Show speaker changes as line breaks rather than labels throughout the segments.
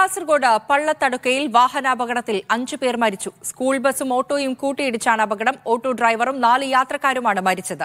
കാസർഗോഡ് പള്ളത്തടുക്കയിൽ വാഹനാപകടത്തിൽ അഞ്ചു പേർ മരിച്ചു സ്കൂൾ ബസും ഓട്ടോയും കൂട്ടിയിടിച്ചാണ് അപകടം ഓട്ടോ ഡ്രൈവറും നാല് യാത്രക്കാരുമാണ് മരിച്ചത്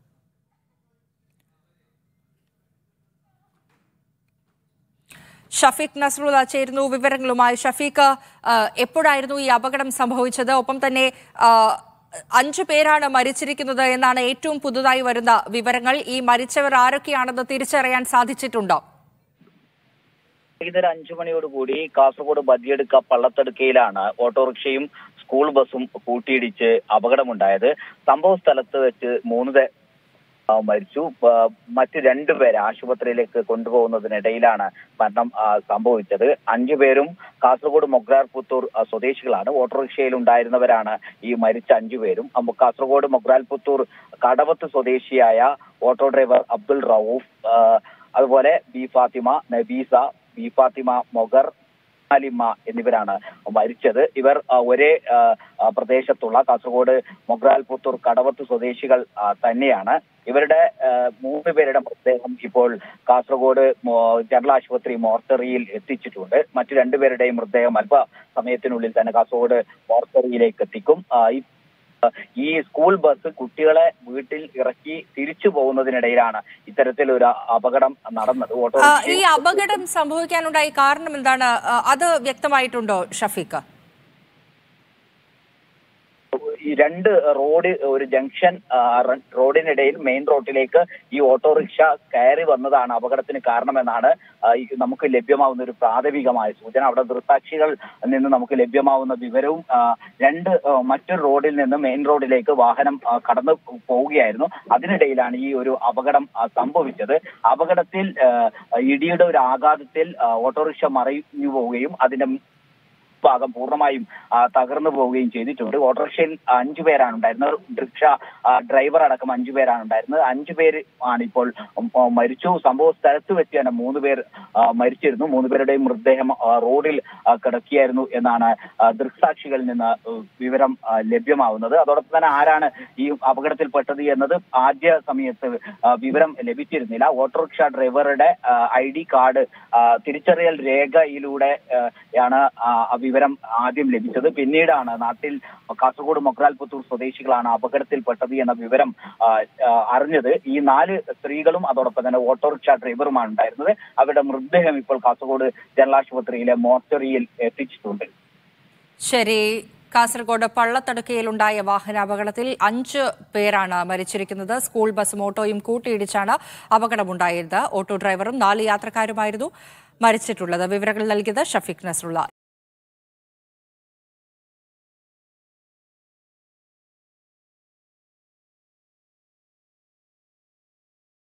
ഷഫീഖ് നസ്രുള്ള ചേരുന്നു വിവരങ്ങളുമായി ഷഫീഖ് ആ, എപ്പോഴായിരുന്നു ഈ അപകടം സംഭവിച്ചത് ഒപ്പം തന്നെ ആ, അഞ്ചു പേരാണ് മരിച്ചിരിക്കുന്നത് എന്നാണ് ഏറ്റവും പുതുതായി വരുന്ന വിവരങ്ങൾ ഈ മരിച്ചവർ ആരൊക്കെയാണെന്ന് തിരിച്ചറിയാൻ സാധിച്ചിട്ടുണ്ടോ
വൈകുന്നേരം അഞ്ചു മണിയോടുകൂടി കാസർഗോഡ് ബദിയെടുക്ക പള്ളത്തടുക്കയിലാണ് ഓട്ടോറിക്ഷയും സ്കൂൾ ബസും കൂട്ടിയിടിച്ച് അപകടമുണ്ടായത് സംഭവ സ്ഥലത്ത് വെച്ച് മൂന്ന് പേ- ആ, മരിച്ചു ആ, മറ്റ് രണ്ടുപേരെ ആശുപത്രിയിലേക്ക് കൊണ്ടുപോകുന്നതിനിടയിലാണ് മരണം ആ, സംഭവിച്ചത് അഞ്ചുപേരും കാസർഗോഡ് മൊഗ്രാർ പുത്തൂർ ആ, സ്വദേശികളാണ് ഓട്ടോറിക്ഷയിൽ ഉണ്ടായിരുന്നവരാണ് ഈ മരിച്ച അഞ്ചുപേരും അപ്പൊ കാസർഗോഡ് മൊഗ്രാൽ പുത്തൂർ കടവത്ത് സ്വദേശിയായ ഓട്ടോ ഡ്രൈവർ അബ്ദുൾ റൌഫ് ആ, അതുപോലെ ബി ഫാത്തിമ നബീസ ബി ഫാത്തിമ മൊഗർ അലിമ എന്നിവരാണ് മരിച്ചത് ഇവർ ആ, ഒരേ ആ, ആ, പ്രദേശത്തുള്ള കാസർഗോഡ് മൊഗ്രാൽ പുത്തൂർ കടവത്ത് സ്വദേശികൾ ആ, തന്നെയാണ് ഇവരുടെ ആ, മൂന്ന് പേരുടെ മൃതദേഹം ഇപ്പോൾ കാസർഗോഡ് മോ- ജനറൽ ആശുപത്രി മോർച്ചറിയിൽ എത്തിച്ചിട്ടുണ്ട് മറ്റു രണ്ടുപേരുടെയും മൃതദേഹം അല്പ സമയത്തിനുള്ളിൽ തന്നെ കാസർഗോഡ് മോർച്ചറിയിലേക്ക് എത്തിക്കും ആ, ഈ ഈ സ്കൂൾ ബസ് കുട്ടികളെ വീട്ടിൽ ഇറക്കി തിരിച്ചു പോകുന്നതിനിടയിലാണ് ഇത്തരത്തിലൊരു അപകടം നടന്നത്
ആ,
ഓട്ടോ
ഈ അപകടം സംഭവിക്കാനുണ്ടായ കാരണം എന്താണ് ആ, അത് വ്യക്തമായിട്ടുണ്ടോ ഷഫീഖ്
ഈ രണ്ട് റോഡ് ഒരു ജംഗ്ഷൻ ആ, റ- റോഡിനിടയിൽ മെയിൻ റോഡിലേക്ക് ഈ ഓട്ടോറിക്ഷ കയറി വന്നതാണ് അപകടത്തിന് കാരണമെന്നാണ് ആ, ഈ നമുക്ക് ലഭ്യമാവുന്ന ഒരു പ്രാഥമികമായ സൂചന അവിടെ ദൃക്സാക്ഷികൾ നിന്ന് നമുക്ക് ലഭ്യമാവുന്ന വിവരവും ആ, രണ്ട് ആ, മറ്റൊരു റോഡിൽ നിന്ന് മെയിൻ റോഡിലേക്ക് വാഹനം ആ, കടന്നു പോവുകയായിരുന്നു അതിനിടയിലാണ് ഈ ഒരു അപകടം ആ, സംഭവിച്ചത് അപകടത്തിൽ ആ, ഇടിയുടെ ഒരു ആഘാതത്തിൽ ആ, ഓട്ടോറിക്ഷ മറിഞ്ഞു പോവുകയും അതിന്റെ ഭാഗം പൂർണ്ണമായും ആ, തകർന്നു പോവുകയും ചെയ്തിട്ടുണ്ട് ഓട്ടോറിക്ഷയിൽ അഞ്ചു പേരാണ് ഉണ്ടായിരുന്നത് റിക്ഷ ആ, ഡ്രൈവർ അടക്കം അഞ്ചു പേരാണ് ഉണ്ടായിരുന്നത് അഞ്ചു പേര് ആണ് ഇപ്പോൾ ഉം, ആ, മരിച്ചു സംഭവ സ്ഥലത്ത് വെച്ച് തന്നെ മൂന്ന് പേർ ആ, മരിച്ചിരുന്നു മൂന്ന് പേരുടെയും മൃതദേഹം ആ, റോഡിൽ ആ, കിടക്കുകയായിരുന്നു എന്നാണ് ആ, ദൃക്സാക്ഷികളിൽ നിന്ന് ഉം, വിവരം ആ, ലഭ്യമാവുന്നത് അതോടൊപ്പം തന്നെ ആരാണ് ഈ അപകടത്തിൽപ്പെട്ടത് എന്നത് ആദ്യ സമയത്ത് ആ, വിവരം ലഭിച്ചിരുന്നില്ല ഓട്ടോറിക്ഷ ഡ്രൈവറുടെ ഐ ഡി കാർഡ് ആ, തിരിച്ചറിയൽ രേഖയിലൂടെ ആ, ആണ് ആ ആ വിവരം ആദ്യം ലഭിച്ചത് പിന്നീടാണ് നാട്ടിൽ കാസർഗോഡ് മൊഗ്രാൽ പുത്തൂർ സ്വദേശികളാണ് അപകടത്തിൽപ്പെട്ടത് എന്ന വിവരം ആ, ആ, അറിഞ്ഞത് ഈ നാല് സ്ത്രീകളും അതോടൊപ്പം തന്നെ ഓട്ടോറിക്ഷ ഡ്രൈവറുമാണ് ഉണ്ടായിരുന്നത് അവരുടെ മൃതദേഹം ഇപ്പോൾ കാസർഗോഡ് ജനറൽ ആശുപത്രിയിലെ മോർച്ചറിയിൽ എത്തിച്ചിട്ടുണ്ട്
ശരി കാസർഗോഡ് പള്ളത്തടുക്കയിലുണ്ടായ വാഹനാപകടത്തിൽ അഞ്ച് പേരാണ് മരിച്ചിരിക്കുന്നത് സ്കൂൾ ബസും ഓട്ടോയും കൂട്ടിയിടിച്ചാണ് അപകടമുണ്ടായത് ഓട്ടോ ഡ്രൈവറും നാല് യാത്രക്കാരുമായിരുന്നു മരിച്ചിട്ടുള്ളത് വിവരങ്ങൾ നൽകിയത് ഷഫീഖ് നസ്രുള്ള